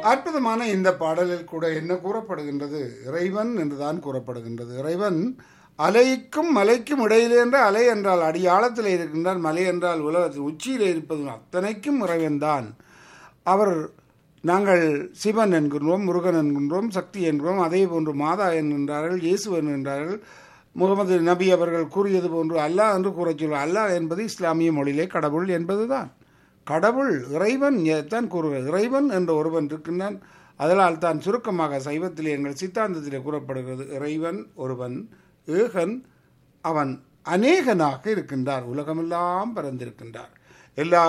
அற்புதமான இந்த பாடலில் கூட என்ன கூறப்படுகின்றது இறைவன் என்றுதான் கூறப்படுகின்றது இறைவன் அலைக்கும் மலைக்கும் இடையிலே என்ற அலை என்றால் அடியாழத்தில் இருக்கின்றார் மலை என்றால் உலகத்தில் உச்சியில் இருப்பது அத்தனைக்கும் இறைவன்தான் அவர் நாங்கள் சிவன் என்கின்றோம் முருகன் என்கின்றோம் சக்தி என்கிறோம் அதே போன்று மாதா என்கின்றார்கள் இயேசு என்கின்றார்கள் முகமது நபி அவர்கள் கூறியது போன்று அல்லாஹ் என்று கூறச் சொல்வார் அல்லாஹ் என்பது இஸ்லாமிய மொழியிலே கடவுள் என்பதுதான் கடவுள் இறைவன் தான் கூறுகிறது இறைவன் என்ற ஒருவன் இருக்கின்றான் அதனால் தான் சுருக்கமாக சைவத்திலே எங்கள் சித்தாந்தத்திலே கூறப்படுகிறது இறைவன் ஒருவன் ஏகன் அவன் அநேகனாக இருக்கின்றார் உலகமெல்லாம் பறந்திருக்கின்றார் எல்லா